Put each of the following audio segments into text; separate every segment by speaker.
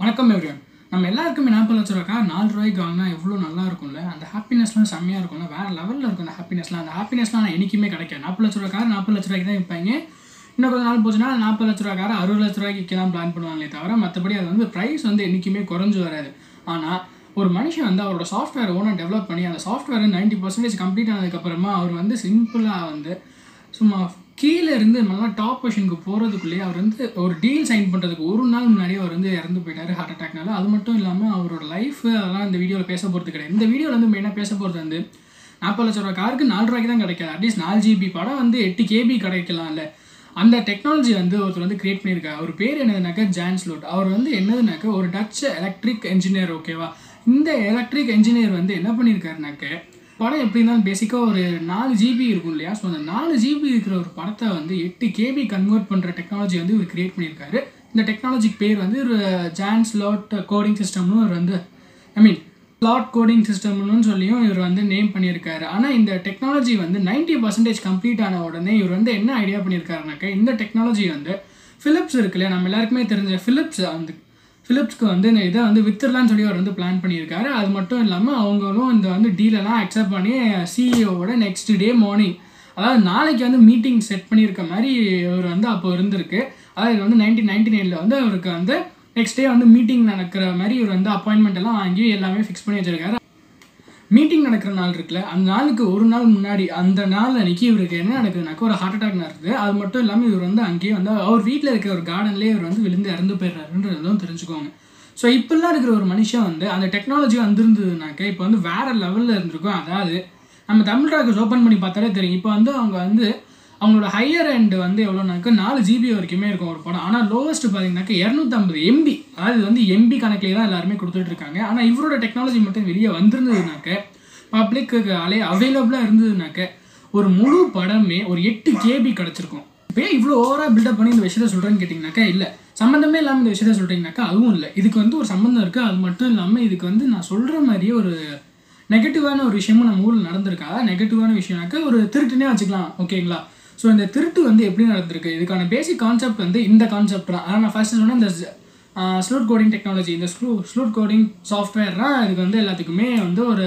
Speaker 1: வணக்கம் எவ்ரிவன் நம்ம எல்லாருக்குமே நாற்பது லட்ச ரூபாக்கா நாலு ரூபாய்க்கு வாங்கினா எவ்வளோ நல்லா இருக்கும்ல அந்த ஹாப்பினஸ்லாம் செம்மையாக இருக்கும்ல வேறு லெவலில் இருக்கும் அந்த ஹாப்பினஸ்லாம் அந்த ஹாப்பினஸ்லாம் நான் என்றைக்குமே கிடைக்காது நாற்பது லட்ச ரூபாக்கார நாற்பது லட்ச ரூபாய்க்கு தான் விற்பாங்க இன்னும் கொஞ்ச நாள் போச்சுன்னா நாற்பது லட்ச ரூபாக்கார அறுபது லட்ச ரூபாய்க்கு விற்கலாம் பிளான் பண்ணுவாங்களே தவிர மற்றபடி அது வந்து ப்ரைஸ் வந்து என்றைக்குமே குறைஞ்சு வராது ஆனால் ஒரு மனுஷன் வந்து அவரோட சாஃப்ட்வேர் ஓனாக டெவலப் பண்ணி அந்த சாஃப்ட்வேர் நைன்ட்டி பர்சன்டேஜ் கம்ப்ளீட் ஆனதுக்கப்புறமா அவர் வந்து சிம்பிளாக வந்து சும்மா கீழே இருந்து நல்லா டாப் பொசிஷனுக்கு போகிறதுக்குள்ளேயே அவர் வந்து ஒரு டீல் சைன் பண்ணுறதுக்கு ஒரு நாள் முன்னாடியே அவர் வந்து இறந்து போயிட்டாரு ஹார்ட் அட்டாக்னால அது மட்டும் இல்லாமல் அவரோட லைஃப் அதெல்லாம் இந்த வீடியோவில் பேச போகிறது கிடையாது இந்த வீடியோவில் வந்து மெயினாக பேச போகிறது வந்து நாற்பது லட்ச ரூபா காருக்கு நாலு ரூபாய்க்கு தான் கிடைக்காது அட்லீஸ்ட் நாலு ஜிபி படம் வந்து எட்டு கேபி கிடைக்கலாம்ல அந்த டெக்னாலஜி வந்து ஒருத்தர் வந்து கிரியேட் பண்ணியிருக்காரு அவர் பேர் என்னதுனாக்கா ஜான்ஸ்லோட் அவர் வந்து என்னதுனாக்கா ஒரு டச் எலக்ட்ரிக் என்ஜினியர் ஓகேவா இந்த எலக்ட்ரிக் என்ஜினியர் வந்து என்ன பண்ணியிருக்காருனாக்க படம் எப்படி இருந்தாலும் பேசிக்காக ஒரு நாலு ஜிபி இருக்கும் இல்லையா ஸோ அந்த நாலு ஜிபி இருக்கிற ஒரு படத்தை வந்து எட்டு கேபி கன்வெர்ட் பண்ணுற டெக்னாலஜி வந்து இவர் கிரியேட் பண்ணியிருக்காரு இந்த டெக்னாலஜிக்கு பேர் வந்து ஒரு ஜான் ஸ்லாட் கோடிங் சிஸ்டம்னு இவர் வந்து ஐ மீன் ஸ்லாட் கோடிங் சிஸ்டம்னு சொல்லியும் இவர் வந்து நேம் பண்ணியிருக்காரு ஆனால் இந்த டெக்னாலஜி வந்து நைன்ட்டி பர்சன்டேஜ் கம்ப்ளீட் ஆன உடனே இவர் வந்து என்ன ஐடியா பண்ணியிருக்காருனாக்கா இந்த டெக்னாலஜி வந்து ஃபிலிப்ஸ் இருக்கு இல்லையா நம்ம எல்லாருக்குமே தெரிஞ்ச ஃபிலிப்ஸ் அந்த ஃபிலிப்ஸ்க்கு வந்து இந்த இதை வந்து வித்துடலான்னு சொல்லி அவர் வந்து பிளான் பண்ணியிருக்காரு அது மட்டும் இல்லாமல் அவங்களும் இந்த வந்து டீலெல்லாம் அக்செப்ட் பண்ணி சிஇஓவோட நெக்ஸ்ட் டே மார்னிங் அதாவது நாளைக்கு வந்து மீட்டிங் செட் பண்ணியிருக்க மாதிரி இவர் வந்து அப்போ இருந்திருக்கு அதாவது இது வந்து நைன்டீன் நைன்டி நைனில் வந்து அவருக்கு வந்து நெக்ஸ்ட் டே வந்து மீட்டிங் நடக்கிற மாதிரி இவர் வந்து அப்பாயின்மெண்ட் எல்லாம் வாங்கி எல்லாமே ஃபிக்ஸ் பண்ணி வச்சிருக்காரு மீட்டிங் நடக்கிற நாள் இருக்குல்ல அந்த நாளுக்கு ஒரு நாள் முன்னாடி அந்த நாள் அன்னைக்கு இவருக்கு என்ன நடக்குதுனாக்கா ஒரு ஹார்ட் அட்டாக் நடக்குது அது மட்டும் இல்லாமல் இவர் வந்து அங்கேயே வந்து அவர் வீட்டில் இருக்கிற ஒரு கார்டன்லேயே இவர் வந்து விழுந்து இறந்து போயிடுறாருன்றதும் தெரிஞ்சுக்கோங்க ஸோ இப்படிலாம் இருக்கிற ஒரு மனுஷன் வந்து அந்த டெக்னாலஜி வந்திருந்ததுனாக்க இப்போ வந்து வேற லெவலில் இருந்திருக்கும் அதாவது நம்ம தமிழ் ராக்கர்ஸ் ஓப்பன் பண்ணி பார்த்தாலே தெரியும் இப்போ வந்து அவங்க வந்து அவங்களோட ஹையர் எண்ட் வந்து எவ்வளோனாக்கா நாலு ஜிபி வரைக்குமே இருக்கும் ஒரு படம் ஆனால் லோவஸ்ட் பார்த்தீங்கன்னாக்கா இரநூத்தம்பது எம்பி அதாவது வந்து எம்பி கணக்கிலே தான் எல்லாருமே கொடுத்துட்டு இருக்காங்க ஆனால் இவரோட டெக்னாலஜி மட்டும் வெளியே வந்திருந்ததுனாக்க பப்ளிக்கு அலே அவைலபிளாக இருந்ததுனாக்க ஒரு முழு படமே ஒரு எட்டு கேபி கிடச்சிருக்கும் இப்போ இவ்வளோ ஓவராக பில்டப் பண்ணி இந்த விஷயத்த சொல்கிறேன்னு கேட்டிங்கனாக்கா இல்லை சம்மந்தமே இல்லாமல் இந்த விஷயத்த சொல்கிறீங்கனாக்கா அதுவும் இல்லை இதுக்கு வந்து ஒரு சம்மந்தம் இருக்குது அது மட்டும் இல்லாமல் இதுக்கு வந்து நான் சொல்கிற மாதிரியே ஒரு நெகட்டிவான ஒரு விஷயமும் நம்ம ஊரில் நடந்திருக்கா நெகட்டிவான விஷயம்னாக்கா ஒரு திருட்டுனே வச்சுக்கலாம் ஓகேங்களா ஸோ இந்த திருட்டு வந்து எப்படி நடந்திருக்கு இதுக்கான பேசிக் கான்செப்ட் வந்து இந்த கான்செப்ட் தான் ஆனால் நான் ஃபர்ஸ்ட் சொன்ன இந்த ஸ்லூட் கோடிங் டெக்னாலஜி இந்த ஸ்லூ ஸ்லூட் கோடிங் சாஃப்ட்வேர் தான் இதுக்கு வந்து எல்லாத்துக்குமே வந்து ஒரு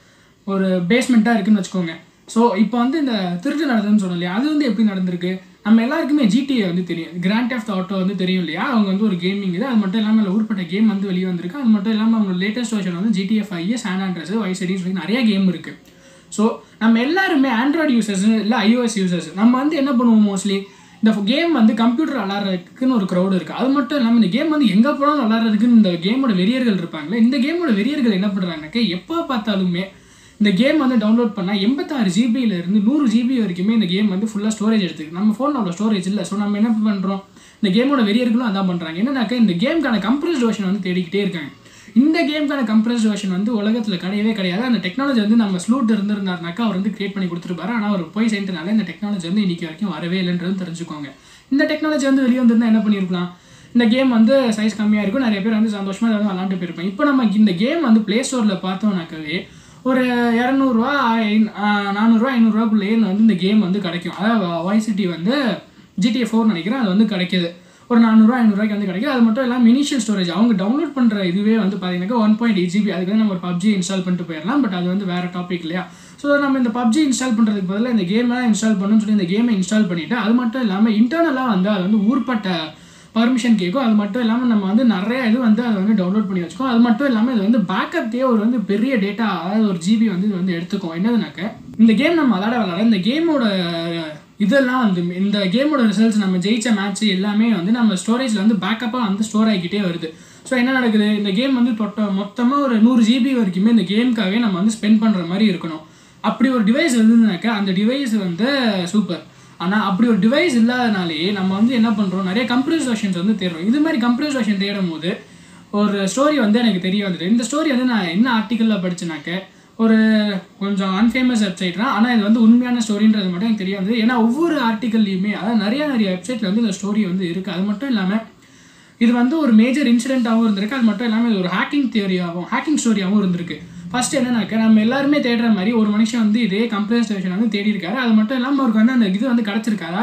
Speaker 1: ஒரு பேஸ்மெண்ட்டாக இருக்குன்னு வச்சுக்கோங்க ஸோ இப்போ வந்து இந்த திருட்டு நடந்ததுன்னு சொன்னோம் இல்லையா அது வந்து எப்படி நடந்திருக்கு நம்ம எல்லாருக்குமே ஜிடிஏ வந்து தெரியும் கிராண்ட் ஆஃப் ஆட்டோ வந்து தெரியும் இல்லையா அவங்க வந்து ஒரு கேமிங் இது அது மட்டும் இல்லாமல் அதில் ஊர்பட்ட கேம் வந்து வெளியே வந்திருக்கு அது மட்டும் இல்லாமல் அவங்க லேட்டஸ்ட் வருஷன் வந்து ஜிடிஎஃப் ஐ சான் ஆண்ட்ரஸ் வைசடின்னு சொல்லி நிறைய கேம் இருக்குது ஸோ நம்ம எல்லாருமே ஆண்ட்ராய்டு யூசர்ஸ் இல்லை ஐஓஎஸ் யூசர்ஸ் நம்ம வந்து என்ன பண்ணுவோம் மோஸ்ட்லி இந்த கேம் வந்து கம்ப்யூட்டர் விளாட்றதுக்குன்னு ஒரு க்ரௌடு இருக்குது அது மட்டும் இல்லாமல் இந்த கேம் வந்து எங்கே போனாலும் விளாட்றதுக்குன்னு இந்த கேமோட வெறியர்கள் இருப்பாங்களே இந்த கேமோட வெறியர்கள் என்ன பண்ணுறாங்கனாக்கா எப்போ பார்த்தாலுமே இந்த கேம் வந்து டவுன்லோட் பண்ணால் எண்பத்தாறு ஜிபியிலேருந்து நூறு ஜிபி வரைக்குமே இந்த கேம் வந்து ஃபுல்லாக ஸ்டோரேஜ் எடுத்துக்கு நம்ம ஃபோனில் அவ்வளோ ஸ்டோரேஜ் இல்லை ஸோ நம்ம என்ன பண்ணுறோம் இந்த கேமோட வெறியர்களும் அதான் பண்ணுறாங்க என்னன்னாக்கா இந்த கேமுக்கான கம்ப்ரஸ்ட் வெர்ஷன் வந்து தேடிக்கிட்டே இருக்காங்க இந்த கேமுக்கான கம்ப்ரஸ்ட் வெர்ஷன் வந்து உலகத்தில் கிடையவே கிடையாது அந்த டெக்னாலஜி வந்து நம்ம ஸ்லூட் இருந்திருந்தாருனாக்கா அவர் வந்து கிரியேட் பண்ணி கொடுத்துருப்பாரு ஆனால் அவர் போய் சேர்ந்தனால இந்த டெக்னாலஜி வந்து இன்னைக்கு வரைக்கும் வரவே இல்லைன்றது தெரிஞ்சுக்கோங்க இந்த டெக்னாலஜி வந்து வெளியே வந்திருந்தா என்ன பண்ணியிருக்கலாம் இந்த கேம் வந்து சைஸ் கம்மியாக இருக்கும் நிறைய பேர் வந்து சந்தோஷமாக இதை வந்து விளாண்டு போயிருப்பேன் இப்போ நம்ம இந்த கேம் வந்து ப்ளே ஸ்டோரில் பார்த்தோம்னாக்கவே ஒரு இரநூறுவா நானூறுரூவா ஐநூறுரூவாக்குள்ளேயே வந்து இந்த கேம் வந்து கிடைக்கும் அதாவது வைசிட்டி வந்து ஜிடிஏ ஃபோர் நினைக்கிறேன் அது வந்து கிடைக்கிது ஒரு நானூறுரூவா ஐநூறுரூவாய்க்கு வந்து கிடைக்குது அது மட்டும் இல்லாமல் இனிஷியல் ஸ்டோரேஜ் அவங்க டவுன்லோட் பண்ணுற இதுவே வந்து பார்த்தீங்கன்னாக்கா ஒன் பாயிண்ட் எயிட் ஜிபி அதுக்கு வந்து நம்ம ஒரு பப்ஜி இன்ஸ்டால் பண்ணிட்டு போயிடலாம் பட் அது வந்து வேறு டாபிக் இல்லையா ஸோ நம்ம இந்த பப்ஜி இன்ஸ்டால் பண்ணுறதுக்கு பதிலாக இந்த கேம்லாம் இன்ஸ்டால் பண்ணணும்னு சொல்லி இந்த கேமை இன்ஸ்டால் பண்ணிவிட்டு அது மட்டும் இல்லாமல் இன்டர்னலாக வந்து அது வந்து ஊர்பட்ட பர்மிஷன் கேட்கும் அது மட்டும் இல்லாமல் நம்ம வந்து நிறைய இது வந்து அதை வந்து டவுன்லோட் பண்ணி வச்சுக்கோம் அது மட்டும் இல்லாமல் இது வந்து பேக்கப்டே ஒரு வந்து பெரிய டேட்டா அதாவது ஒரு ஜிபி வந்து இது வந்து எடுத்துக்கும் என்னதுனாக்க இந்த கேம் நம்ம விளாட விளாட இந்த கேமோட இதெல்லாம் வந்து இந்த கேமோட ரிசல்ட்ஸ் நம்ம ஜெயிச்ச மேட்ச் எல்லாமே வந்து நம்ம ஸ்டோரேஜில் வந்து பேக்கப்பாக வந்து ஸ்டோர் ஆகிக்கிட்டே வருது ஸோ என்ன நடக்குது இந்த கேம் வந்து தொட்ட மொத்தமாக ஒரு நூறு ஜிபி வரைக்குமே இந்த கேமுக்காகவே நம்ம வந்து ஸ்பெண்ட் பண்ணுற மாதிரி இருக்கணும் அப்படி ஒரு டிவைஸ் இருந்ததுனாக்கா அந்த டிவைஸ் வந்து சூப்பர் ஆனால் அப்படி ஒரு டிவைஸ் இல்லாதனாலே நம்ம வந்து என்ன பண்ணுறோம் நிறைய கம்ப்ரஸ் வெர்ஷன்ஸ் வந்து தேடுறோம் இது மாதிரி கம்ப்ரஸ் வெர்ஷன் தேடும் போது ஒரு ஸ்டோரி வந்து எனக்கு தெரிய வந்துட்டு இந்த ஸ்டோரி வந்து நான் என்ன ஆர்டிக்கலில் படிச்சேனாக்க ஒரு கொஞ்சம் அன்ஃபேமஸ் வெப்சைட் தான் ஆனால் இது வந்து உண்மையான ஸ்டோரின்றது மட்டும் எனக்கு தெரிய வந்தது ஏன்னா ஒவ்வொரு ஆர்டிக்கல்லையுமே அதாவது நிறைய நிறைய வெப்சைட்டில் வந்து இந்த ஸ்டோரி வந்து இருக்குது அது மட்டும் இல்லாமல் இது வந்து ஒரு மேஜர் இன்சிடென்ட்டாகவும் இருந்திருக்கு அது மட்டும் இல்லாமல் இது ஒரு ஹேக்கிங் தியரியாகவும் ஹேக்கிங் ஸ்டோரியாகவும் இருந்திருக்கு ஃபர்ஸ்ட் என்னன்னாக்க நம்ம எல்லாருமே தேடுற மாதிரி ஒரு மனுஷன் வந்து இதே கம்ப்ளைண்ட் ஸ்டேஷன் வந்து தேடி இருக்காரு அது மட்டும் இல்லாமல் அவருக்கு வந்து அந்த இது வந்து கிடச்சிருக்கு அதாவது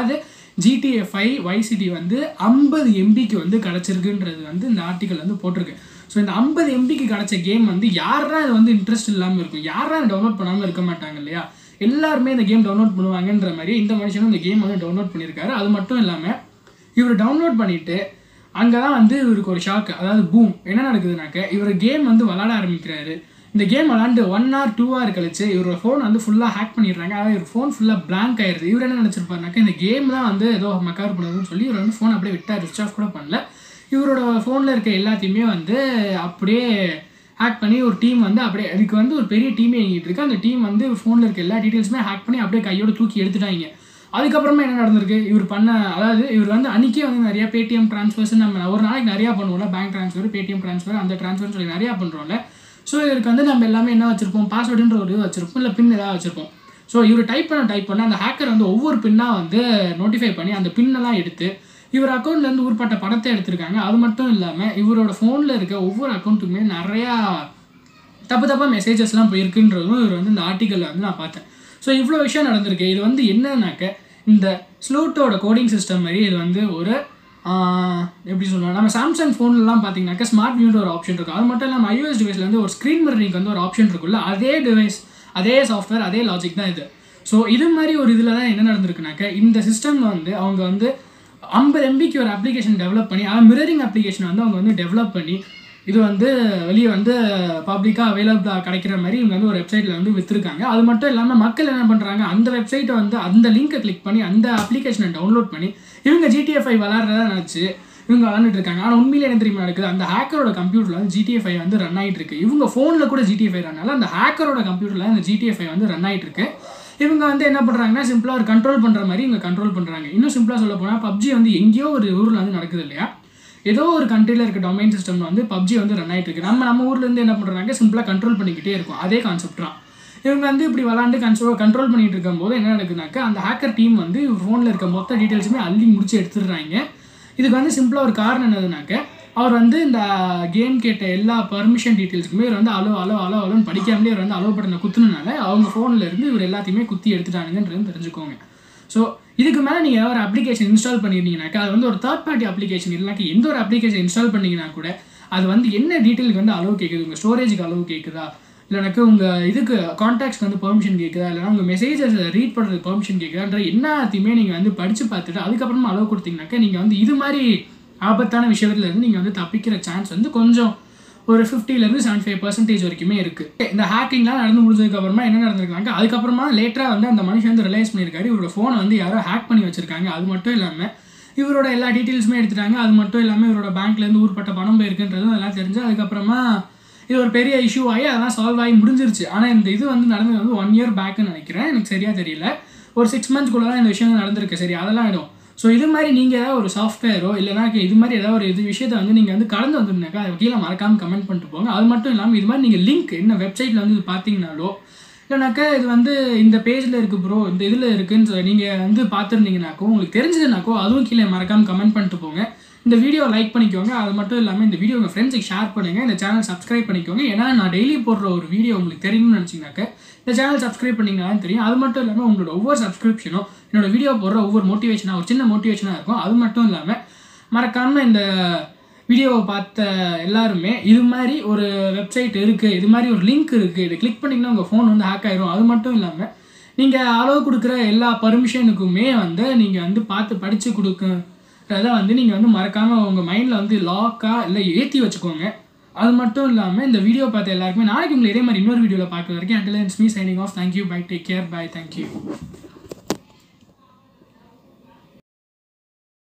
Speaker 1: ஜிடிஏ ஃபைவ் வைசிடி வந்து ஐம்பது எம்பிக்கு வந்து கிடச்சிருக்குன்றது வந்து இந்த ஆர்டிக்கல் வந்து போட்டிருக்கு ஸோ இந்த ஐம்பது எம்பிக்கு கிடச்ச கேம் வந்து யாரா இது வந்து இன்ட்ரெஸ்ட் இல்லாமல் இருக்கும் யாரா டவுன்லோட் பண்ணாமல் இருக்க மாட்டாங்க இல்லையா எல்லாருமே இந்த கேம் டவுன்லோட் பண்ணுவாங்கன்ற மாதிரி இந்த மனுஷனும் இந்த கேம் வந்து டவுன்லோட் பண்ணியிருக்காரு அது மட்டும் இல்லாமல் இவர் டவுன்லோட் பண்ணிவிட்டு அங்கே தான் வந்து இவருக்கு ஒரு ஷாக் அதாவது பூம் என்ன நடக்குதுனாக்க இவர் கேம் வந்து விளாட ஆரம்பிக்கிறாரு இந்த கேம் விளாண்டு ஒன் ஹவர் டூ ஹவர் கழிச்சு இவரோட ஃபோன் வந்து ஃபுல்லாக ஹேக் பண்ணிடுறாங்க அதாவது இவர் ஃபோன் ஃபுல்லாக பிளாங்க் ஆயிடுது இவர் என்ன நினச்சிருப்பாருனாக்க இந்த கேம் தான் வந்து ஏதோ மக்கார் பண்ணுதுன்னு சொல்லி இவர் வந்து ஃபோன் அப்படியே விட்டார் ரிச் ஆஃப் கூட பண்ணல இவரோட ஃபோனில் இருக்க எல்லாத்தையுமே வந்து அப்படியே ஹேக் பண்ணி ஒரு டீம் வந்து அப்படியே அதுக்கு வந்து ஒரு பெரிய டீமே இயங்கிட்டு இருக்கு அந்த டீம் வந்து ஃபோனில் இருக்க எல்லா டீட்டெயில்ஸுமே ஹேக் பண்ணி அப்படியே கையோட தூக்கி எடுத்துட்டாங்க அதுக்கப்புறமா என்ன நடந்திருக்கு இவர் பண்ண அதாவது இவர் வந்து அன்றைக்கே வந்து நிறைய பேடிஎம் ட்ரான்ஸ்ஃபர்ஸ் நம்ம ஒரு நாளைக்கு நிறையா பண்ணுவோம்ல பேங்க் ட்ரான்ஸ்ஃபர் பேடிஎம் ட்ரான்ஸ்ஃபர் அந்த ட்ரான்ஸ்ஃபர்னு சொல்லி நிறையா பண்ணுறோம்ல ஸோ இவருக்கு வந்து நம்ம எல்லாமே என்ன வச்சிருப்போம் பாஸ்வேர்டுன்ற ஒரு இது வச்சிருப்போம் இல்லை பின் ஏதாவது வச்சிருப்போம் ஸோ இவர் டைப் பண்ண டைப் பண்ண அந்த ஹேக்கர் வந்து ஒவ்வொரு பின்னாக வந்து நோட்டிஃபை பண்ணி அந்த பின்னெல்லாம் எடுத்து இவர் அக்கௌண்ட்லேருந்து ஊர்பட்ட படத்தை எடுத்திருக்காங்க அது மட்டும் இல்லாமல் இவரோட ஃபோனில் இருக்க ஒவ்வொரு அக்கௌண்ட்டுக்குமே நிறையா தப்பு தப்பாக மெசேஜஸ்லாம் போயிருக்குன்றதும் இவர் வந்து இந்த ஆர்டிக்கலில் வந்து நான் பார்த்தேன் ஸோ இவ்வளோ விஷயம் நடந்திருக்கு இது வந்து என்னன்னாக்க இந்த ஸ்லூட்டோட கோடிங் சிஸ்டம் மாதிரி இது வந்து ஒரு ஆஹ், எப்படி சொல்லலாம் நம்ம சாம்சங் ஃபோன்லலாம் பார்த்தீங்கன்னாக்கா ஸ்மார்ட் வியூன்ற ஒரு ஆப்ஷன் இருக்கும் அது மட்டும் இல்லாமல் iOS டிவைஸில் வந்து ஒரு ஸ்க்ரீன் மிரரிங் வந்து ஒரு ஆப்ஷன் இருக்குல்ல அதே டிவைஸ் அதே சாஃப்ட்வேர் அதே லாஜிக் தான் இது ஸோ இது மாதிரி ஒரு இதில் தான் என்ன நடந்திருக்குனாக்க இந்த சிஸ்டமில் வந்து அவங்க வந்து ஐம்பது எம்பிக்கு ஒரு அப்ளிகேஷன் டெவலப் பண்ணி அதாவது மிரரிங் அப்ளிகேஷன் வந்து அவங்க வந்து டெவலப் பண்ணி இது வந்து வெளியே வந்து பப்ளிக்காக அவைலபிளாக கிடைக்கிற மாதிரி இவங்க வந்து ஒரு வெப்சைட்டில் வந்து விற்றுருக்காங்க அது மட்டும் இல்லாமல் மக்கள் என்ன பண்ணுறாங்க அந்த வெப்சைட்டை வந்து அந்த லிங்கை கிளிக் பண்ணி அந்த அப்ளிகேஷனை டவுன்லோட் பண்ணி இவங்க ஜிடிஎஃப்ஐ விளாட்றதா நினச்சி இவங்க விளாண்டுட்டு இருக்காங்க ஆனால் உண்மையிலே என்ன தெரியுமா நடக்குது அந்த ஹேக்கரோட கம்ப்யூட்டரில் வந்து ஜிடிஎஃப்ஐ வந்து ரன் ஆகிட்டு இருக்கு இவங்க ஃபோனில் கூட ஜிடிஎஃப்ஐ ரன்னால அந்த ஹேக்கரோட கம்ப்யூட்டரில் அந்த ஜிடிஎஃப்ஐ வந்து ரன் ஆகிட்டு இருக்கு இவங்க வந்து என்ன பண்ணுறாங்கன்னா சிம்பிளாக ஒரு கண்ட்ரோல் பண்ணுற மாதிரி இவங்க கண்ட்ரோல் பண்ணுறாங்க இன்னும் சிம்பிளாக சொல்ல போனால் பப்ஜி வந்து எங்கேயோ ஒரு ஊரில் வந்து நடக்குது இல்லையா ஏதோ ஒரு கண்ட்ரியில் இருக்க டொமைன் சிஸ்டம் வந்து பப்ஜி வந்து ரன் ஆகிட்டு இருக்கு நம்ம நம்ம ஊர்ல இருந்து என்ன பண்ணுறாங்க சிம்பிளாக கண்ட்ரோல் பண்ணிக்கிட்டே இருக்கும் அதே கான்செப்ட் தான் இவங்க வந்து இப்படி விளாண்டு கன்ட்ரோல் கண்ட்ரோல் பண்ணிட்டு இருக்கும்போது என்ன நடக்குதுனாக்கா அந்த ஹேக்கர் டீம் வந்து ஃபோனில் இருக்க மொத்த டீட்டெயில்ஸுமே அள்ளி முடிச்சு எடுத்துடுறாங்க இதுக்கு வந்து சிம்பிளாக ஒரு காரணம் என்னதுனாக்க அவர் வந்து இந்த கேம் கேட்ட எல்லா பர்மிஷன் டீட்டெயில்ஸுக்குமே இவர் வந்து அலோ அலோ அலோ அலோன்னு படிக்காமலே இவர் வந்து அலோ பட்டனை குத்துனனால அவங்க ஃபோனில் இருந்து இவர் எல்லாத்தையுமே குத்தி எடுத்துட்டானுங்கன்றது தெரிஞ்சுக்கோங்க ஸோ இதுக்கு மேலே நீங்கள் ஏதாவது ஒரு அப்ளிகேஷன் இன்ஸ்டால் பண்ணியிருந்தீங்கனாக்கா அது வந்து ஒரு தேர்ட் பார்ட்டி அப்ளிகேஷன் இல்லைனாக்கா எந்த ஒரு அப்ளிகேஷன் இன்ஸ்டால் பண்ணீங்கன்னா கூட அது வந்து என்ன டீட்டெயிலுக்கு வந்து அளவு கேட்குது உங்கள் ஸ்டோரேஜுக்கு அளவு கேட்குதா இல்லைனாக்கா உங்கள் இதுக்கு காண்டாக்ட்ஸ்க்கு வந்து பெர்மிஷன் கேட்குதா இல்லைனா உங்கள் மெசேஜஸ் ரீட் பண்ணுறதுக்கு பெர்மிஷன் கேட்குதான்ற எல்லாத்தையுமே நீங்கள் வந்து படித்து பார்த்துட்டு அதுக்கப்புறமா அளவு கொடுத்தீங்கன்னாக்கா நீங்கள் வந்து இது மாதிரி ஆபத்தான விஷயத்துல இருந்து நீங்கள் வந்து தப்பிக்கிற சான்ஸ் வந்து கொஞ்சம் ஒரு ஃபிஃப்டிலேருந்து செவன்டி ஃபைவ் பர்சன்டேஜ் வரைக்குமே இருக்குது இந்த ஹேக்கிங்லாம் நடந்து முடிஞ்சதுக்கு அப்புறமா என்ன நடந்திருக்காங்க அதுக்கப்புறமா லேட்டராக வந்து அந்த மனுஷன் வந்து ரிலைஸ் பண்ணியிருக்காரு இவரோட ஃபோனை வந்து யாரோ ஹேக் பண்ணி வச்சிருக்காங்க அது மட்டும் இல்லாமல் இவரோட எல்லா டீட்டெயில்ஸுமே எடுத்துட்டாங்க அது மட்டும் இல்லாமல் இவரோட பேங்க்லேருந்து ஊர்பட்ட பணம் போயிருக்குன்றதும் அதெல்லாம் தெரிஞ்சு அதுக்கப்புறமா இது ஒரு பெரிய இஷ்யூ ஆகி அதெல்லாம் சால்வ் ஆகி முடிஞ்சிருச்சு ஆனால் இந்த இது வந்து நடந்தது வந்து ஒன் இயர் பேக்குன்னு நினைக்கிறேன் எனக்கு சரியாக தெரியல ஒரு சிக்ஸ் மந்த்ஸ்க்குள்ள தான் இந்த விஷயம் நடந்திருக்கு சரி அதெல்லாம் ஆகிடும் ஸோ இது மாதிரி நீங்கள் ஏதாவது ஒரு சாஃப்ட்வேரோ இல்லைனா இது மாதிரி ஏதாவது ஒரு இது விஷயத்தை வந்து நீங்கள் வந்து கடந்து வந்துருந்தாக்கா அதை கீழே மறக்காமல் கமெண்ட் பண்ணிட்டு போங்க அது மட்டும் இல்லாமல் இது மாதிரி நீங்கள் லிங்க் என்ன வெப்சைட்டில் வந்து இது பார்த்தீங்கனாலோ இல்லைனாக்கா இது வந்து இந்த பேஜில் இருக்குது ப்ரோ இந்த இதில் இருக்குன்னு சொல்லி நீங்கள் வந்து பார்த்துருந்தீங்கனாக்கோ உங்களுக்கு தெரிஞ்சதுனாக்கோ அதுவும் கீழே மறக்காமல் கமெண்ட் பண்ணிட்டு போங்க இந்த வீடியோ லைக் பண்ணிக்கோங்க அது மட்டும் இல்லாமல் இந்த வீடியோ உங்கள் ஃப்ரெண்ட்ஸுக்கு ஷேர் பண்ணுங்கள் இந்த சேனல் சப்ஸ்கிரைப் பண்ணிக்கோங்க ஏன்னா நான் டெய்லி போடுற ஒரு வீடியோ உங்களுக்கு தெரியணும்னு நினச்சிங்கனாக்க இந்த சேனல் சப்ஸ்கிரைப் பண்ணிங்கன்னா தான் தெரியும் அது மட்டும் இல்லாமல் உங்களோட ஒவ்வொரு சப்ஸ்கிரிப்ஷனும் என்னோட வீடியோ போடுற ஒவ்வொரு மோட்டிவேஷனாக ஒரு சின்ன மோட்டிவேஷனாக இருக்கும் அது மட்டும் இல்லாமல் மறக்காமல் இந்த வீடியோவை பார்த்த எல்லாருமே இது மாதிரி ஒரு வெப்சைட் இருக்குது இது மாதிரி ஒரு லிங்க் இருக்குது இதை கிளிக் பண்ணிங்கன்னா உங்கள் ஃபோன் வந்து ஹேக் ஆயிரும் அது மட்டும் இல்லாமல் நீங்கள் அளவு கொடுக்குற எல்லா பர்மிஷனுக்குமே வந்து நீங்கள் வந்து பார்த்து படித்து கொடுக்குறத வந்து நீங்கள் வந்து மறக்காமல் உங்கள் மைண்டில் வந்து லாக்காக இல்லை ஏற்றி வச்சுக்கோங்க அது மட்டும் இல்லாமல் இந்த வீடியோ பார்த்த எல்லாருக்குமே நாளைக்கு உங்களை இதே மாதிரி இன்னொரு வீடியோவில் பார்க்குற வரைக்கும் until me signing off thank you bye take care bye thank you